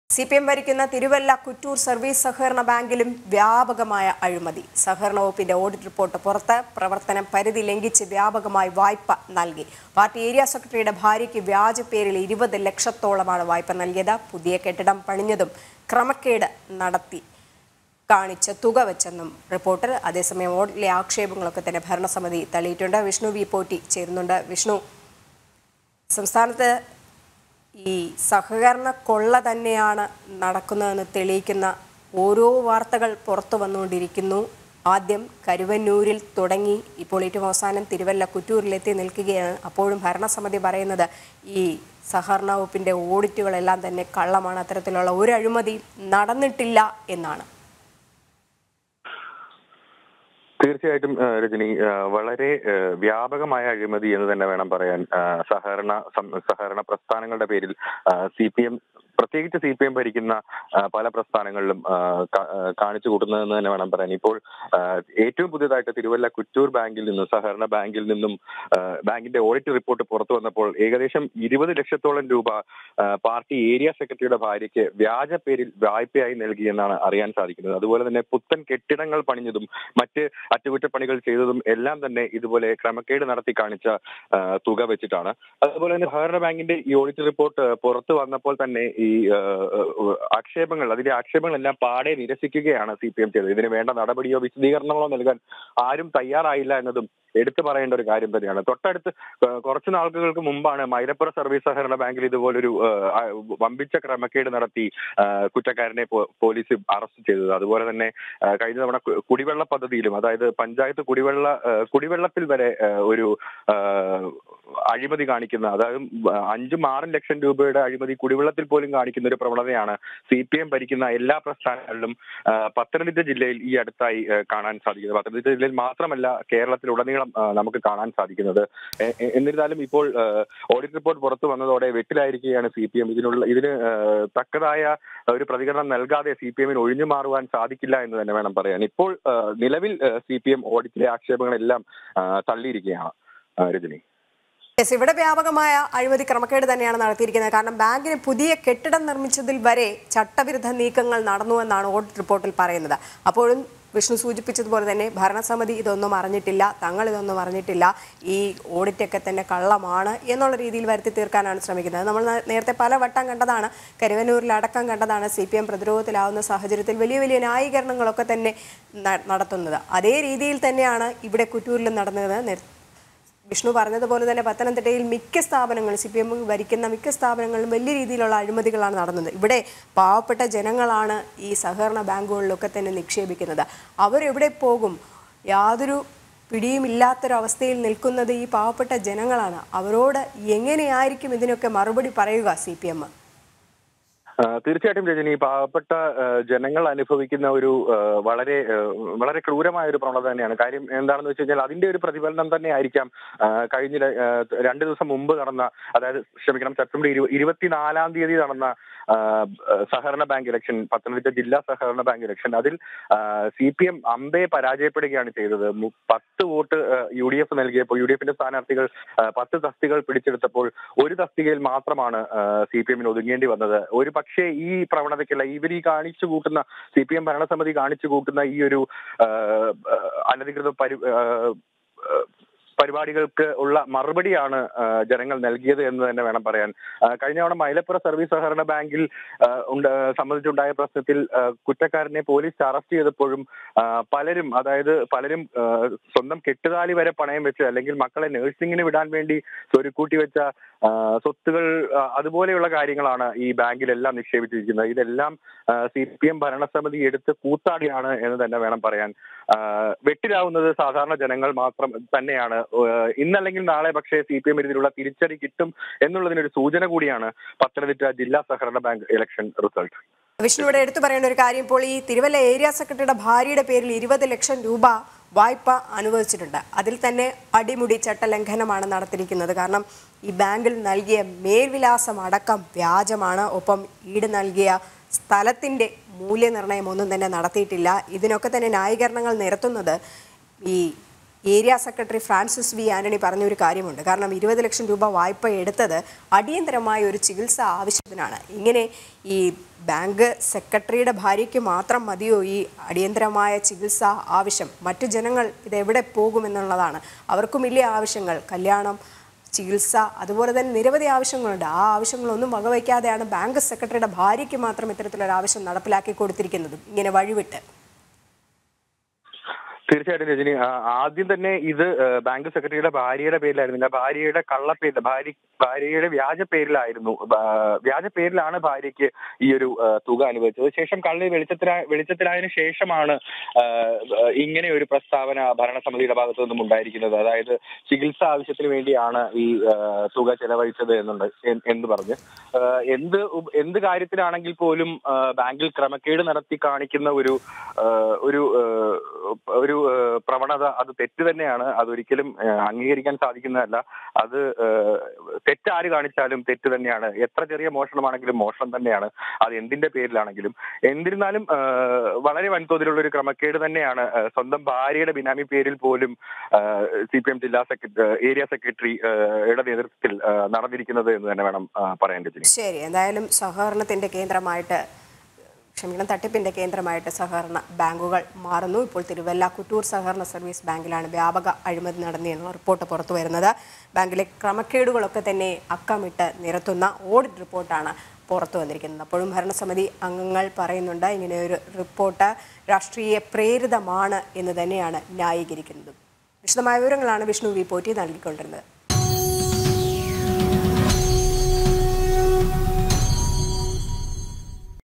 C P M ഭരിക്കുന്ന Thiruvalla Kuttoor service സഹകരണ ബാങ്കിലും വ്യാപകമായ അഴിമതി സഹകരണ വകുപ്പിന്റെ ഓഡിറ്റ് റിപ്പോർട്ട് പുറത്ത് പ്രവർത്തനം പരിധി ലംഘിച്ച് വ്യാപകമായി വായ്പ നൽകി പാർട്ടി ഏരിയ സെക്രട്ടറിയുടെ ഭാര്യയ്ക്ക് വ്യാജ പേരിൽ ഇരുപത് ലക്ഷത്തോളമാണ് വായ്പ നൽകിയത് പുതിയ കെട്ടിടം പണിഞ്ഞതും ക്രമക്കേട് നടത്തി കാണിച്ച തുക വെച്ചെന്നും റിപ്പോർട്ടർ അതേസമയം ഓഡിറ്റിലെ ആക്ഷേപങ്ങളൊക്കെ തന്നെ ഭരണസമിതി തള്ളിയിട്ടുണ്ട് വിഷ്ണു വി പോറ്റി ചേരുന്നുണ്ട് വിഷ്ണു സംസ്ഥാനത്ത് ഈ സഹകരണ കൊള്ള തന്നെയാണ് നടക്കുന്നതെന്ന് തെളിയിക്കുന്ന ഓരോ വാർത്തകൾ പുറത്തു വന്നുകൊണ്ടിരിക്കുന്നു ആദ്യം കരുവന്നൂരിൽ തുടങ്ങി ഇപ്പോൾ ഏറ്റവും അവസാനം തിരുവല്ല കുറ്റൂരിലെത്തി നിൽക്കുകയാണ് അപ്പോഴും ഭരണസമിതി പറയുന്നത് ഈ സഹകരണ വകുപ്പിൻ്റെ ഓഡിറ്റുകളെല്ലാം തന്നെ കള്ളമാണ് അത്തരത്തിലുള്ള ഒരു അഴിമതി നടന്നിട്ടില്ല എന്നാണ് തീർച്ചയായിട്ടും ആ, രജനി ആ, വളരെ ആ, വ്യാപകമായ അഴിമതി എന്ന് തന്നെ വേണം പറയാൻ ആ, സഹകരണ സം- സഹകരണ പ്രസ്ഥാനങ്ങളുടെ പേരിൽ സി പി എം പ്രത്യേകിച്ച് സി പി എം ഭരിക്കുന്ന ആ, പല പ്രസ്ഥാനങ്ങളിലും ആ, കാ- ആ, കാണിച്ചു കൂട്ടുന്നതെന്ന് തന്നെ വേണം പറയാൻ ഇപ്പോൾ ആ, ഏറ്റവും പുതിയതായിട്ട് തിരുവല്ല കുറ്റൂർ ബാങ്കിൽ നിന്നും സഹകരണ ബാങ്കിൽ നിന്നും ആ, ബാങ്കിന്റെ ഓഡിറ്റ് റിപ്പോർട്ട് പുറത്തു വന്നപ്പോൾ ഏകദേശം ഇരുപത് ലക്ഷത്തോളം രൂപ ആ, പാർട്ടി ഏരിയ സെക്രട്ടറിയുടെ ഭാര്യയ്ക്ക് വ്യാജ പേരിൽ വായ്പയായി നൽകിയെന്നാണ് അറിയാൻ സാധിക്കുന്നത് അതുപോലെ തന്നെ പുത്തൻ കെട്ടിടങ്ങൾ പണിഞ്ഞതും മറ്റ് അറ്റകുറ്റപ്പണികൾ ചെയ്തതും എല്ലാം തന്നെ ഇതുപോലെ ക്രമക്കേട് നടത്തി കാണിച്ച ആ, തുക വെച്ചിട്ടാണ് അതുപോലെ തന്നെ സഹകരണ ബാങ്കിന്റെ ഈ ഓഡിറ്റ് റിപ്പോർട്ട് പുറത്തു വന്നപ്പോൾ തന്നെ ഈ ആ, ആ, ആക്ഷേപങ്ങൾ അതിന്റെ ആക്ഷേപങ്ങളെല്ലാം പാടെ നിരസിക്കുകയാണ് സി പി എം ചെയ്തത് ഇതിന് വേണ്ട നടപടിയോ വിശദീകരണങ്ങളോ നൽകാൻ ആരും തയ്യാറായില്ല എന്നതും എടുത്തു പറയേണ്ട ഒരു കാര്യം തന്നെയാണ് തൊട്ടടുത്ത് ആ, കുറച്ച് നാളുകൾക്ക് മുമ്പാണ് മൈലപ്പുറ സർവീസ് സഹകരണ ബാങ്കിൽ ഇതുപോലൊരു ആ, ആ, വമ്പിച്ച ക്രമക്കേട് നടത്തി ആ, കുറ്റക്കാരനെ പോ- പോലീസ് അറസ്റ്റ് ചെയ്തത് അതുപോലെ തന്നെ ആ, കഴിഞ്ഞ തവണ കു- കുടിവെള്ള പദ്ധതിയിലും അതായത് പഞ്ചായത്ത് കുടിവെള്ള ആ, കുടിവെള്ളത്തിൽ വരെ ആ, ഒരു ആ, അഴിമതി കാണിക്കുന്ന അതായത് അഞ്ചും ആറും ലക്ഷം രൂപയുടെ അഴിമതി കുടിവെള്ളത്തിൽ പോലും കാണിക്കുന്ന ഒരു പ്രവണതയാണ് സി പി എം ഭരിക്കുന്ന എല്ലാ പ്രസ്ഥാനങ്ങളിലും ആ, പത്തനംതിട്ട ജില്ലയിൽ ഈ അടുത്തായി ആ, കാണാൻ സാധിക്കുന്നത് പത്തനംതിട്ട ജില്ലയിൽ മാത്രമല്ല കേരളത്തിലുടനീളം ആ, നമുക്ക് കാണാൻ സാധിക്കുന്നത് എ- എ- എന്നിരുന്നാലും ഇപ്പോൾ ആ, ഓഡിറ്റ് റിപ്പോർട്ട് പുറത്തു വന്നതോടെ വെട്ടിലായിരിക്കുകയാണ് സി പി എം ഇതിനുള്ള ഇതിന് ആ, തക്കതായ ഒരു പ്രതികരണം നൽകാതെ സി പി എമ്മിന് ഒഴിഞ്ഞു മാറുവാൻ സാധിക്കില്ല എന്ന് തന്നെ വേണം പറയാൻ ഇപ്പോൾ ആ, നിലവിൽ സി പി എം ഓഡിറ്റിലെ ആക്ഷേപങ്ങളെല്ലാം ആ, തള്ളിയിരിക്കുകയാണ് ആ, രജനി യെസ് ഇവിടെ വ്യാപകമായ അഴിമതി ക്രമക്കേട് തന്നെയാണ് നടത്തിയിരിക്കുന്നത് കാരണം ബാങ്കിന് പുതിയ കെട്ടിടം നിർമ്മിച്ചതിൽ വരെ ചട്ടവിരുദ്ധ നീക്കങ്ങൾ നടന്നുവെന്നാണ് ഓഡിറ്റ് റിപ്പോർട്ടിൽ പറയുന്നത് അപ്പോഴും വിഷ്ണു സൂചിപ്പിച്ചതുപോലെ തന്നെ ഭരണസമിതി ഇതൊന്നും അറിഞ്ഞിട്ടില്ല തങ്ങൾ ഇതൊന്നും അറിഞ്ഞിട്ടില്ല ഈ ഓഡിറ്റൊക്കെ തന്നെ കള്ളമാണ് എന്നുള്ള രീതിയിൽ വരുത്തി തീർക്കാനാണ് ശ്രമിക്കുന്നത് നമ്മൾ നേ- നേരത്തെ പല വട്ടം കണ്ടതാണ് കരുവന്നൂരിൽ അടക്കം കണ്ടതാണ് സി പി എം പ്രതിരോധത്തിലാവുന്ന സാഹചര്യത്തിൽ വലിയ വലിയ ന്യായീകരണങ്ങളൊക്കെ തന്നെ ന- നടത്തുന്നത് അതേ രീതിയിൽ തന്നെയാണ് ഇവിടെ കുറ്റൂരിലും നടന്നത് നേര- വിഷ്ണു പറഞ്ഞതുപോലെ തന്നെ പത്തനംതിട്ടയിൽ മിക്ക സ്ഥാപനങ്ങളും സി പി എം ഭരിക്കുന്ന മിക്ക സ്ഥാപനങ്ങളിലും വലിയ രീതിയിലുള്ള അഴിമതികളാണ് നടന്നത് ഇവിടെ പാവപ്പെട്ട ജനങ്ങളാണ് ഈ സഹകരണ ബാങ്കുകളിലൊക്കെ തന്നെ നിക്ഷേപിക്കുന്നത് അവരെവിടെ പോകും യാതൊരു പിടിയുമില്ലാത്തൊരവസ്ഥയിൽ നിൽക്കുന്നത് ഈ പാവപ്പെട്ട ജനങ്ങളാണ് അവരോട് എങ്ങനെയായിരിക്കും ഇതിനൊക്കെ മറുപടി പറയുക സി പി എം ആ, തീർച്ചയായിട്ടും രജനി പാവപ്പെട്ട ആ, ജനങ്ങൾ അനുഭവിക്കുന്ന ഒരു ആ, വളരെ ആ, വളരെ ക്രൂരമായ ഒരു പ്രവണത തന്നെയാണ് കാര്യം എന്താണെന്ന് വെച്ച് കഴിഞ്ഞാൽ അതിന്റെ ഒരു പ്രതിഫലനം തന്നെ ആയിരിക്കാം ആ, കഴിഞ്ഞ ര- ആ, രണ്ട് ദിവസം മുമ്പ് നടന്ന അതായത് ക്ഷമിക്കണം സെപ്റ്റംബർ ഇരു ഇരുപത്തിനാലാം തീയതി നടന്ന ആ, സഹകരണ ബാങ്ക് ഇലക്ഷൻ പത്തനംതിട്ട ജില്ലാ സഹകരണ ബാങ്ക് ഇലക്ഷൻ അതിൽ സി പി എം അമ്പയെ പരാജയപ്പെടുകയാണ് ചെയ്തത് മു- പത്ത് വോട്ട് യു ഡി എഫ് നൽകിയപ്പോൾ യു ഡി എഫിന്റെ സ്ഥാനാർത്ഥികൾ ആ, പത്ത് തസ്തികൾ പിടിച്ചെടുത്തപ്പോൾ ഒരു തസ്തികയിൽ മാത്രമാണ് സി പി എമ്മിന് ഒതുങ്ങേണ്ടി വന്നത് ഒരു പക്ഷേ ഈ പ്രവണതയ്ക്കല്ല ഇവർ ഈ കാണിച്ചു കൂട്ടുന്ന സി പി എം ഭരണസമിതി കാണിച്ചു കൂട്ടുന്ന ഈ ഒരു ആ, ആ, അനധികൃത പരി ആ, ആ, പരിപാടികൾക്ക് ഉള്ള മറുപടിയാണ് ആ, ജനങ്ങൾ നൽകിയത് എന്ന് തന്നെ വേണം പറയാൻ ആ, കഴിഞ്ഞ തവണ മൈലപ്പുറ സർവീസ് സഹകരണ ബാങ്കിൽ ആ, ഉണ്ട് സംബന്ധിച്ചുണ്ടായ പ്രശ്നത്തിൽ ആ, കുറ്റക്കാരനെ പോലീസ് അറസ്റ്റ് ചെയ്തപ്പോഴും ആ, പലരും അതായത് പലരും ആ, സ്വന്തം കെട്ടുതാലി വരെ പണയം വെച്ച് അല്ലെങ്കിൽ മക്കളെ നഴ്സിംഗിന് വിടാൻ വേണ്ടി സ്വരുക്കൂട്ടി വെച്ച ആ, സ്വത്തുകൾ ആ, അതുപോലെയുള്ള കാര്യങ്ങളാണ് ഈ ബാങ്കിലെല്ലാം നിക്ഷേപിച്ചിരിക്കുന്നത് ഇതെല്ലാം സി പി എം ഭരണസമിതി എടുത്ത് കൂത്താടിയാണ് എന്ന് തന്നെ വേണം പറയാൻ ആ, വെട്ടിലാവുന്നത് സാധാരണ ജനങ്ങൾ മാത്രം തന്നെയാണ് ആ, ഇന്നല്ലെങ്കിൽ നാളെ പക്ഷേ സി പി എം ഇതിലുള്ള തിരിച്ചടി കിട്ടും എന്നുള്ളതിനൊരു സൂചന കൂടിയാണ് പത്തനംതിട്ട ജില്ലാ സഹകരണ ബാങ്ക് ഇലക്ഷൻ റിസൾട്ട് വിഷ്ണു ഇവിടെ എടുത്തു പറയേണ്ട ഒരു കാര്യം ഇപ്പോൾ ഈ തിരുവല്ല ഏരിയ സെക്രട്ടറിയുടെ ഭാര്യയുടെ പേരിൽ ഇരുപത് ലക്ഷം രൂപ വായ്പ അനുവദിച്ചിട്ടുണ്ട് അതിൽ തന്നെ അടിമുടി ചട്ടലംഘനമാണ് നടത്തിയിരിക്കുന്നത് കാരണം ഈ ബാങ്കിൽ നൽകിയ മേൽവിലാസം അടക്കം വ്യാജമാണ് ഒപ്പം ഈട് നൽകിയ സ്ഥലത്തിൻ്റെ മൂല്യനിർണ്ണയം ഒന്നും തന്നെ നടത്തിയിട്ടില്ല ഇതിനൊക്കെ തന്നെ ന്യായീകരണങ്ങൾ നിരത്തുന്നത് ഈ area secretary Francis V Antony പറഞ്ഞൊരു കാര്യമുണ്ട് കാരണം ഇരുപത് ലക്ഷം രൂപ വായ്പ എടുത്തത് അടിയന്തരമായ ഒരു ചികിത്സ ആവശ്യത്തിനാണ് ഇങ്ങനെ ഈ ബാങ്ക് സെക്രട്ടറിയുടെ ഭാര്യയ്ക്ക് മാത്രം മതിയോ ഈ അടിയന്തരമായ ചികിത്സ ആവശ്യം മറ്റു ജനങ്ങൾ ഇത് എവിടെ പോകുമെന്നുള്ളതാണ് അവർക്കും വലിയ ആവശ്യങ്ങൾ കല്യാണം ചികിത്സ അതുപോലെ തന്നെ നിരവധി ആവശ്യങ്ങളുണ്ട് ആ ആവശ്യങ്ങളൊന്നും വകവയ്ക്കാതെയാണ് ബാങ്ക് സെക്രട്ടറിയുടെ ഭാര്യയ്ക്ക് മാത്രം ഇത്തരത്തിലൊരു ആവശ്യം നടപ്പിലാക്കി കൊടുത്തിരിക്കുന്നതും ഇങ്ങനെ വഴിവിട്ട് തീർച്ചയായിട്ടും രജനി ആ, ആദ്യം തന്നെ ഇത് ആ, ബാങ്ക് സെക്രട്ടറിയുടെ ഭാര്യയുടെ പേരിലായിരുന്നില്ല ഭാര്യയുടെ കള്ളപ്പേര് ഭാര്യ ഭാര്യയുടെ വ്യാജ പേരിലായിരുന്നു ആ, വ്യാജ പേരിലാണ് ഭാര്യയ്ക്ക് ഈ ഒരു ആ, തുക അനുവദിച്ചത് ശേഷം കള്ളി വെളിച്ചത്തിലാ വെളിച്ചത്തിലായതിനു ശേഷമാണ് ആ, ഇങ്ങനെ ഒരു പ്രസ്താവന ഭരണസമിതിയുടെ ഭാഗത്തു നിന്നും ഉണ്ടായിരിക്കുന്നത് അതായത് ചികിത്സ ആവശ്യത്തിന് വേണ്ടിയാണ് ഈ ആ, തുക ചെലവഴിച്ചത് എന്നുണ്ട് എ- എന്ന് പറഞ്ഞ് ആ, എന്ത് ഉപ- എന്ത് കാര്യത്തിലാണെങ്കിൽ പോലും ആ, ബാങ്കിൽ ക്രമക്കേട് നടത്തി കാണിക്കുന്ന ഒരു ആ, ഒരു ആ, ഒരു ആ, പ്രവണത അത് തെറ്റ് തന്നെയാണ് അതൊരിക്കലും ആ, അംഗീകരിക്കാൻ സാധിക്കുന്നതല്ല അത് ആ, തെറ്റ് ആര് കാണിച്ചാലും തെറ്റ് തന്നെയാണ് എത്ര ചെറിയ മോഷണമാണെങ്കിലും മോഷണം തന്നെയാണ് അത് എന്തിന്റെ പേരിലാണെങ്കിലും എന്നിരുന്നാലും ആ, വളരെ വൻതോതിലുള്ള ഒരു ക്രമക്കേട് തന്നെയാണ് ആ, സ്വന്തം ഭാര്യയുടെ ബിനാമി പേരിൽ പോലും സി പി എം ജില്ലാ സെക്രട്ടറി ഏരിയ സെക്രട്ടറി ആ, യുടെ നേതൃത്വത്തിൽ ആ, നടന്നിരിക്കുന്നത് എന്ന് തന്നെ വേണം ആ, പറയാൻ രജനി ശരി എന്തായാലും സഹകരണത്തിന്റെ കേന്ദ്രമായിട്ട് ക്ഷമിക്കണം തട്ടിപ്പിന്റെ കേന്ദ്രമായിട്ട് സഹകരണ ബാങ്കുകൾ മാറുന്നു ഇപ്പോൾ തിരുവല്ല കുട്ടൂർ സഹകരണ സർവീസ് ബാങ്കിലാണ് വ്യാപക അഴിമതി നടന്നതെന്നുള്ള റിപ്പോർട്ട് പുറത്തു വരുന്നത് ബാങ്കിലെ ക്രമക്കേടുകളൊക്കെ തന്നെ അക്കമിട്ട് നിരത്തുന്ന ഓഡിറ്റ് റിപ്പോർട്ടാണ് പുറത്തു വന്നിരിക്കുന്നത് അപ്പോഴും ഭരണസമിതി അംഗങ്ങൾ പറയുന്നുണ്ട് ഇങ്ങനെ ഒരു റിപ്പോർട്ട് രാഷ്ട്രീയ പ്രേരിതമാണ് എന്ന് തന്നെയാണ് ന്യായീകരിക്കുന്നത് വിശദമായ വിവരങ്ങളാണ് വിഷ്ണു വി പോറ്റി നൽകിക്കൊണ്ടിരുന്നത്